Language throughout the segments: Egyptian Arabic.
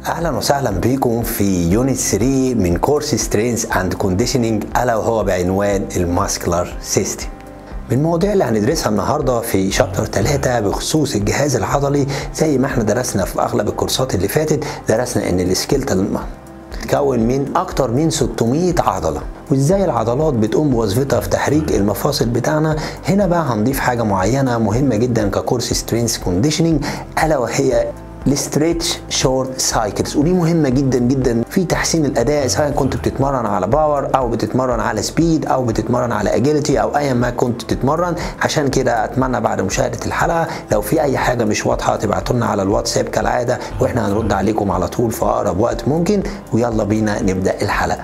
اهلا وسهلا بكم في يونت 3 من كورس سترينز اند كونديشننج الا وهو بعنوان الماسكلر سيستم من المواضيع اللي هندرسها النهارده في شابتر 3 بخصوص الجهاز العضلي زي ما احنا درسنا في اغلب الكورسات اللي فاتت درسنا ان السكيلتال تكون من اكتر من 600 عضله وازاي العضلات بتقوم بوظيفتها في تحريك المفاصل بتاعنا هنا بقى هنضيف حاجه معينه مهمه جدا ككورس سترينز كونديشننج الا وهي الستريتش شورت سايكلز ودي مهمه جدا جدا في تحسين الاداء سواء كنت بتتمرن على باور او بتتمرن على سبيد او بتتمرن على اجيلتي او ايا ما كنت تتمرن عشان كده اتمنى بعد مشاهده الحلقه لو في اي حاجه مش واضحه تبعتوا لنا على الواتساب كالعاده واحنا هنرد عليكم على طول في اقرب وقت ممكن ويلا بينا نبدا الحلقه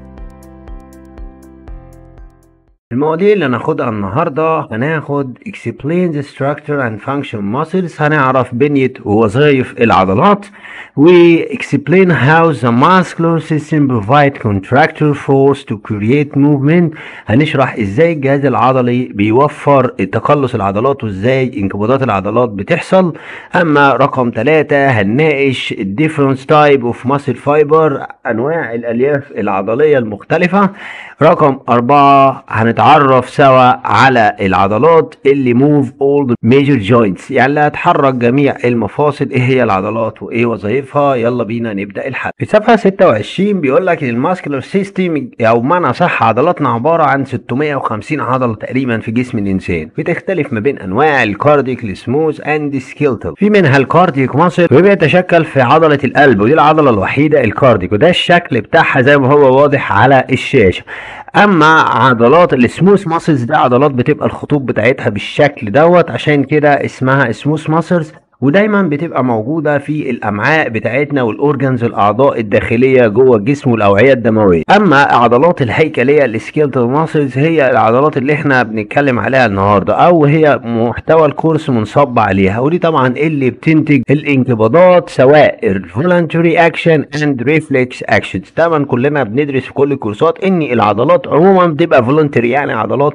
المواضيع اللي هناخدها النهاردة هناخد explain the structure and function muscles هنعرف بنية ووظائف العضلات و explain how the muscular system provide contractor force to create movement هنشرح ازاي الجهاز العضلي بيوفر تقلص العضلات وازاي انقباضات العضلات بتحصل اما رقم ثلاثة هنناقش different type of muscle fiber انواع الالياف العضلية المختلفة رقم أربعة هنتعرف سوا على العضلات اللي move all the major joints يعني اللي هتحرك جميع المفاصل ايه هي العضلات وايه وظائفها يلا بينا نبدأ الحلقة في صفحة 26 بيقول لك الماسكولار سيستم او معنى صح عضلاتنا عبارة عن 650 عضلة تقريبا في جسم الإنسان بتختلف ما بين أنواع الكارديك السموث اند سكيلتال في منها الكارديك ماسل وبيتشكل في عضلة القلب ودي العضلة الوحيدة الكارديك وده الشكل بتاعها زي ما هو واضح على الشاشة اما عضلات السموث ماسلز ده عضلات بتبقى الخطوط بتاعتها بالشكل دوت عشان كده اسمها سموث ماسلز ودايما بتبقى موجودة في الأمعاء بتاعتنا والأورجنز الأعضاء الداخلية جوه الجسم والأوعية الدموية أما عضلات الهيكلية السكيلتال ماسلز هي العضلات اللي احنا بنتكلم عليها النهاردة أو هي محتوى الكورس منصب عليها ودي طبعا اللي بتنتج الانقباضات سواء الفولنتري أكشن أند ريفلكس أكشنز طبعا كلنا بندرس في كل الكورسات إن العضلات عموما بتبقى فولنتري يعني عضلات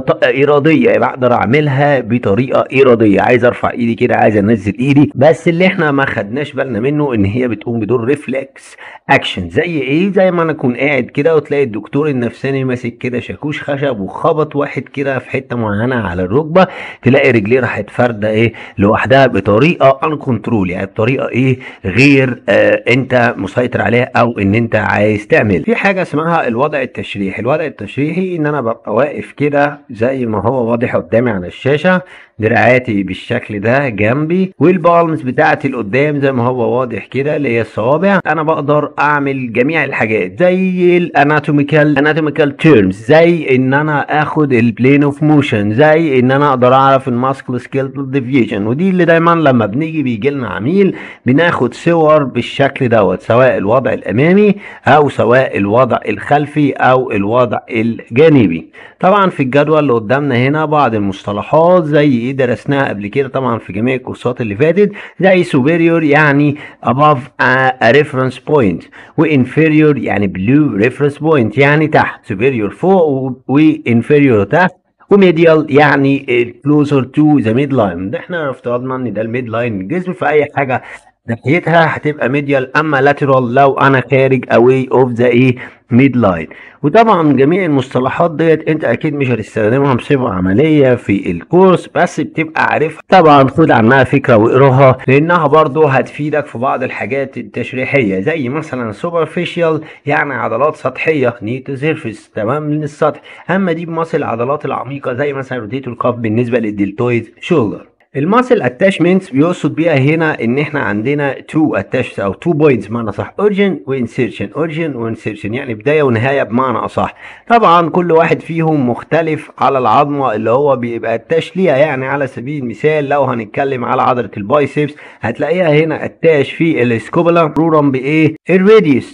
إرادية بقدر أعملها بطريقة إرادية عايز أرفع إيدي كده عايز أنزل ايدي بس اللي احنا ما خدناش بالنا منه ان هي بتقوم بدور ريفلكس اكشن زي ايه زي ما انا اكون قاعد كده وتلاقي الدكتور النفساني ماسك كده شاكوش خشب وخبط واحد كده في حته معينه على الركبه تلاقي رجليه راحت فارده ايه لوحدها بطريقه ان كنترول يعني بطريقه ايه غير آه انت مسيطر عليها او ان انت عايز تعمل في حاجه اسمها الوضع التشريحي الوضع التشريحي ان انا ببقى واقف كده زي ما هو واضح قدامي على الشاشه دراعاتي بالشكل ده جنبي والبالمز بتاعتي لقدام زي ما هو واضح كده اللي هي الصوابع انا بقدر اعمل جميع الحاجات زي الاناتوميكال اناتوميكال تيرمز زي ان انا اخد البلين اوف موشن زي ان انا اقدر اعرف الماسكل سكيلتال ديفيجن ودي اللي دايما لما بنيجي بيجي لنا عميل بناخد صور بالشكل دوت سواء الوضع الامامي او سواء الوضع الخلفي او الوضع الجانبي طبعا في الجدول اللي قدامنا هنا بعض المصطلحات زي ايه درسناها قبل كده طبعا في جميع الكورسات اللي فاتت زي superior يعني above a reference point و inferior يعني below reference point يعني تحت superior فوق و inferior تحت وميديال يعني closer to the midline ده احنا افترضنا ان ده الميد لاين الجسم في اي حاجه ناحيتها هتبقى ميديال اما لاترال لو انا خارج اواي اوف ذا ايه ميد لاين وطبعا جميع المصطلحات ديت انت اكيد مش هتستخدمها بصفه عمليه في الكورس بس بتبقى عارفها طبعا خد عنها فكره واقراها لانها برضو هتفيدك في بعض الحاجات التشريحيه زي مثلا سوبرفيشال يعني عضلات سطحيه نيت سيرفيس تمام من السطح اما دي بمصل العضلات العميقه زي مثلا روتيتور كاف بالنسبه للدلتويد شولدر الماسل اتاشمنتس بيقصد بيها هنا ان احنا عندنا تو اتاش او تو بوينتس بمعنى صح اوريجن وانسيرشن اوريجن وانسيرشن يعني بدايه ونهايه بمعنى اصح طبعا كل واحد فيهم مختلف على العظمه اللي هو بيبقى اتاش ليها يعني على سبيل المثال لو هنتكلم على عضله البايسبس هتلاقيها هنا اتاش في السكوبولا مرورا بايه الراديوس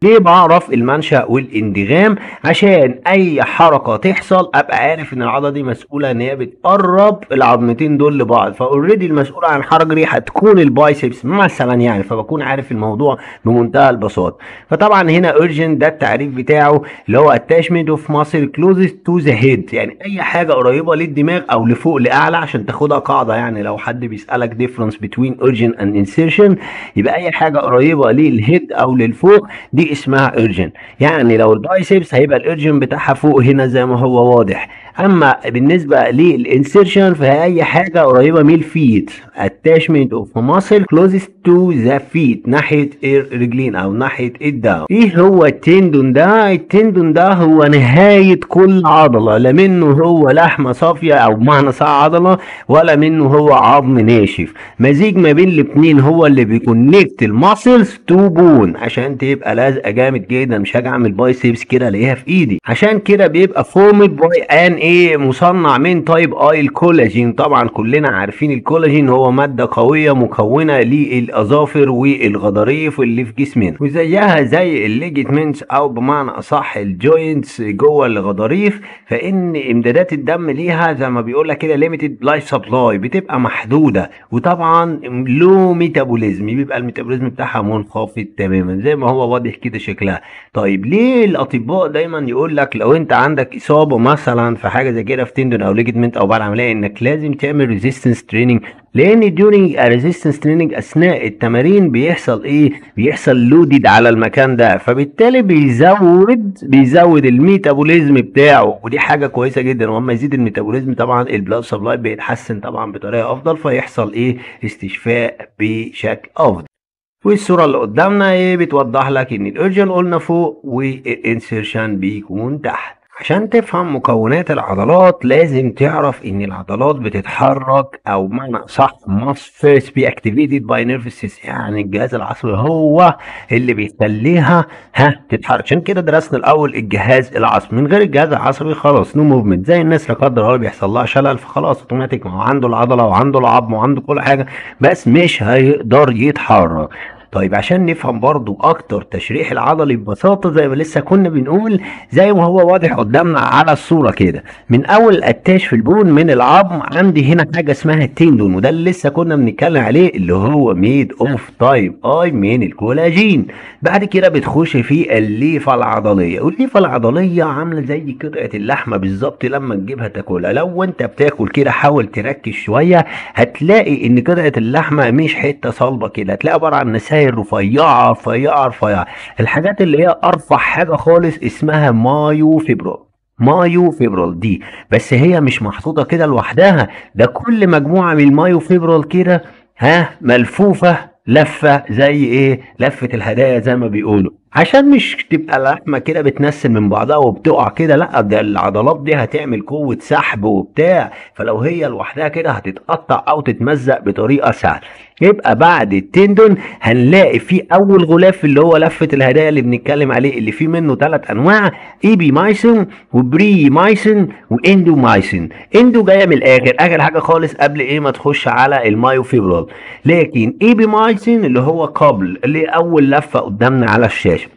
ليه بعرف المنشأ والاندغام عشان اي حركة تحصل ابقى عارف ان العضلة دي مسؤولة ان هي بتقرب العظمتين دول لبعض فاوريدي المسؤولة عن الحركة دي هتكون البايسبس مثلا يعني فبكون عارف الموضوع بمنتهى البساطة فطبعا هنا urgent ده التعريف بتاعه اللي هو attachment of muscle closest to the head يعني اي حاجة قريبة للدماغ او لفوق لاعلى عشان تاخدها قاعدة يعني لو حد بيسألك difference between urgent and insertion يبقى اي حاجة قريبة للهيد او للفوق دي اسمها urgent يعني لو البايسبس هيبقى الارجن بتاعها فوق هنا زي ما هو واضح اما بالنسبه للانسيرشن فهي اي حاجه قريبه من الفيت attachment of muscle closest to the feet ناحيه الرجلين او ناحيه الداون ايه هو التندون ده التندون ده هو نهايه كل عضله لا منه هو لحمه صافيه او بمعنى صح عضله ولا منه هو عظم ناشف مزيج ما بين الاتنين هو اللي بيكونكت الماسلز تو بون عشان تبقى لازقه جامد جدا مش هاجي اعمل بايسبس كده الاقيها في ايدي عشان كده بيبقى فورمد باي ان ايه مصنع من تايب اي الكولاجين طبعا كلنا عارفين الكولاجين هو ماده قويه مكونه للاظافر والغضاريف اللي في جسمنا وزيها زي الليجمنتس او بمعنى اصح الجوينتس جوه الغضاريف فان امدادات الدم ليها زي ما بيقول لك كده ليميتد لايف سبلاي بتبقى محدوده وطبعا لو ميتابوليزم بيبقى الميتابوليزم بتاعها منخفض تماما زي ما هو واضح كده شكلها طيب ليه الاطباء دايما يقول لك لو انت عندك اصابه مثلا في حاجه زي كده في تندون او ليجمنت او بعد عمليه انك لازم تعمل ريزيستنس تريننج لان during ريزيستنس تريننج اثناء التمارين بيحصل ايه بيحصل لودد على المكان ده فبالتالي بيزود بيزود الميتابوليزم بتاعه ودي حاجه كويسه جدا واما يزيد الميتابوليزم طبعا البلاد سبلاي بيتحسن طبعا بطريقه افضل فيحصل ايه استشفاء بشكل افضل والصورة اللي قدامنا ايه بتوضح لك ان الارجن قلنا فوق والانسيرشن بيكون تحت عشان تفهم مكونات العضلات لازم تعرف ان العضلات بتتحرك او بمعنى صح must first be activated by nervous system يعني الجهاز العصبي هو اللي بيخليها ها تتحرك عشان كده درسنا الاول الجهاز العصبي من غير الجهاز العصبي خلاص نو موفمنت زي الناس لا قدر الله بيحصل لها شلل فخلاص اوتوماتيك ما هو عنده العضله وعنده العظم وعنده كل حاجه بس مش هيقدر يتحرك طيب عشان نفهم برضو اكتر تشريح العضلي ببساطة زي ما لسه كنا بنقول زي ما هو واضح قدامنا على الصورة كده من اول الاتاش في البون من العظم عندي هنا حاجة اسمها التندون وده اللي لسه كنا بنتكلم عليه اللي هو ميد اوف تايب اي من الكولاجين بعد كده بتخش في الليفة العضلية والليفة العضلية عاملة زي قطعة اللحمة بالظبط لما تجيبها تاكلها لو انت بتاكل كده حاول تركز شوية هتلاقي ان قطعة اللحمة مش حتة صلبة كده هتلاقي عبارة عن نساير رفيعة رفيعة رفيعة الحاجات اللي هي ارفع حاجة خالص اسمها مايو فيبرال مايو فيبرال دي بس هي مش محطوطة كده لوحدها ده كل مجموعة من المايو فيبرال كده ها ملفوفة لفة زي ايه لفة الهدايا زي ما بيقولوا عشان مش تبقى اللحمة كده بتنسل من بعضها وبتقع كده لا ده العضلات دي هتعمل قوة سحب وبتاع فلو هي لوحدها كده هتتقطع او تتمزق بطريقة سهلة يبقى بعد التندون هنلاقي في اول غلاف اللي هو لفة الهدايا اللي بنتكلم عليه اللي فيه منه ثلاث انواع ايبي مايسن وبري مايسن واندو مايسن اندو جايه من الاخر اخر حاجه خالص قبل ايه ما تخش على المايوفيبرال لكن ايبي مايسن اللي هو قبل اللي اول لفه قدامنا على الشاشه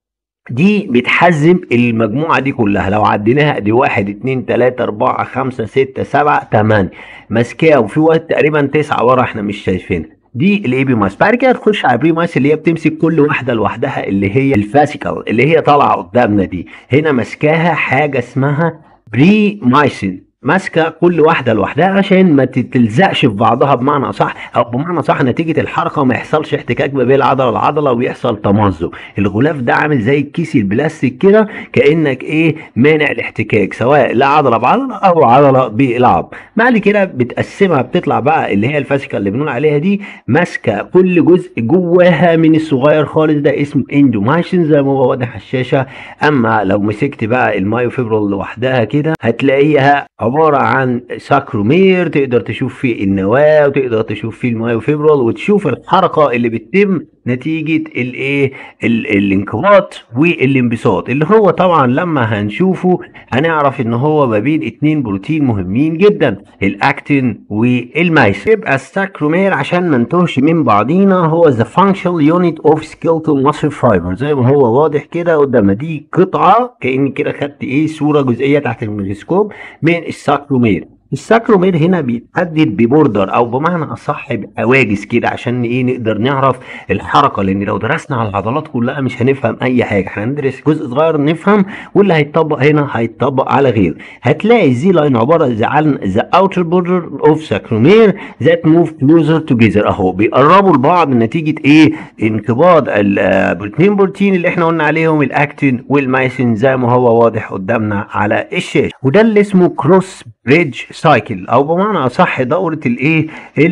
دي بتحزم المجموعة دي كلها لو عديناها دي واحد اتنين تلاتة اربعة خمسة ستة سبعة تمانية ماسكاها وفي وقت تقريبا تسعة ورا احنا مش شايفينها دي الاي بي ماس بعد كده تخش على البري ماس اللي هي بتمسك كل واحده لوحدها اللي هي الفاسيكال اللي هي طالعه قدامنا دي هنا ماسكاها حاجه اسمها بري مايسين ماسكه كل واحده لوحدها عشان ما تلزقش في بعضها بمعنى صح او بمعنى صح نتيجه الحركه ما يحصلش احتكاك ما بين العضله والعضله ويحصل تمزق الغلاف ده عامل زي الكيس البلاستيك كده كانك ايه مانع الاحتكاك سواء لا عضله بعضله او عضله بالعظم بعد كده بتقسمها بتطلع بقى اللي هي الفاسيكا اللي بنقول عليها دي ماسكه كل جزء جواها من الصغير خالص ده اسمه اندومايشن زي ما هو واضح على الشاشه اما لو مسكت بقى المايوفيبرال لوحدها كده هتلاقيها عبارة عن ساكرومير تقدر تشوف فيه النواة وتقدر تشوف فيه المايوفيبرال وتشوف الحركة اللي بتتم نتيجة الايه ال- الانقباض والانبساط اللي هو طبعا لما هنشوفه هنعرف ان هو ما بين اتنين بروتين مهمين جدا الاكتين والمايسين يبقى الساكرومير عشان ما نتوهش من بعضينا هو the functional unit of skeletal muscle fiber زي ما هو واضح كده قدامنا دي قطعة كأني كده خدت ايه صورة جزئية تحت الميكروسكوب من الساكرومير الساكرومير هنا بيتحدد ببوردر او بمعنى اصح بحواجز كده عشان ايه نقدر نعرف الحركه لان لو درسنا على العضلات كلها مش هنفهم اي حاجه احنا هندرس جزء صغير نفهم واللي هيتطبق هنا هيتطبق على غيره هتلاقي الزي لاين عباره عن ذا اوتر بوردر اوف ساكرومير ذات موف كلوزر توجذر اهو بيقربوا لبعض نتيجه ايه انقباض البروتين بروتين اللي احنا قلنا عليهم الاكتين والمايسين زي ما هو واضح قدامنا على الشاشه وده اللي اسمه كروس بريدج سايكل او بمعنى اصح دوره الايه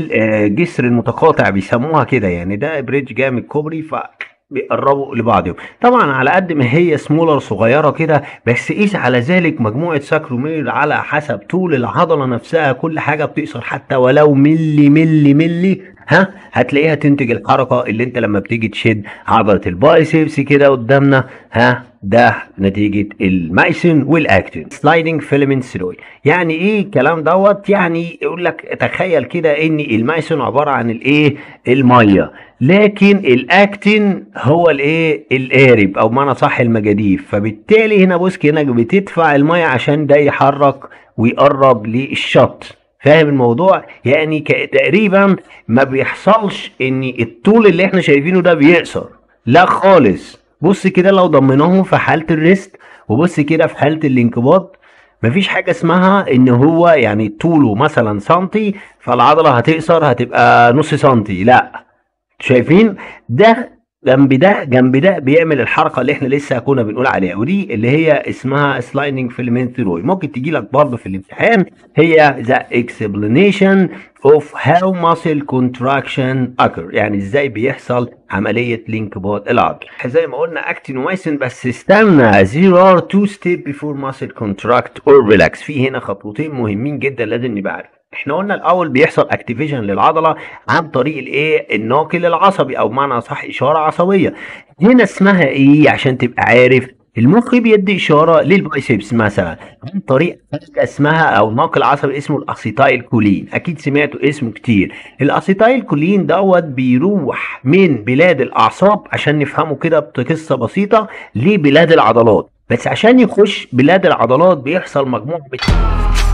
الجسر المتقاطع بيسموها كده يعني ده بريدج جاي من الكوبري ف بيقربوا لبعضهم طبعا على قد ما هي سمولر صغيره كده بس قيس على ذلك مجموعه ساكرومير على حسب طول العضله نفسها كل حاجه بتقصر حتى ولو ملي ملي ملي ها هتلاقيها تنتج الحركه اللي انت لما بتيجي تشد عضله البايسبس كده قدامنا ها ده نتيجة المايسين والاكتين سلايدنج فيلمنت ستيرويد يعني ايه الكلام دوت يعني يقول لك تخيل كده ان المايسين عبارة عن الايه المية لكن الاكتين هو الايه القارب او معنى صح المجاديف فبالتالي هنا بص هنا بتدفع المية عشان ده يحرك ويقرب للشط فاهم الموضوع يعني تقريبا ما بيحصلش ان الطول اللي احنا شايفينه ده بيقصر لا خالص بص كده لو ضمناهم في حالة الريست وبص كده في حالة الانقباض مفيش حاجة اسمها ان هو يعني طوله مثلا سنتي فالعضلة هتقصر هتبقى نص سنتي لا شايفين ده جنب ده جنب ده بيعمل الحركه اللي احنا لسه كنا بنقول عليها ودي اللي هي اسمها سلايدنج فيلمنت ثيرويد ممكن تجي لك برضه في الامتحان هي ذا explanation of how muscle contraction occur يعني ازاي بيحصل عمليه الانقباض العضلي زي ما قلنا اكتين ومايسين بس استنى there are two steps before muscle contract or relax في هنا خطوتين مهمين جدا لازم نبقى عارفين احنا قلنا الاول بيحصل اكتيفيشن للعضله عن طريق الايه الناقل العصبي او معنى صح اشاره عصبيه هنا اسمها ايه عشان تبقى عارف المخ بيدي اشاره للبايسبس مثلا عن طريق حاجه اسمها او ناقل عصبي اسمه الاسيتايل كولين اكيد سمعتوا اسمه كتير الاسيتايل كولين دوت بيروح من بلاد الاعصاب عشان نفهمه كده بقصه بسيطه لبلاد العضلات بس عشان يخش بلاد العضلات بيحصل مجموعه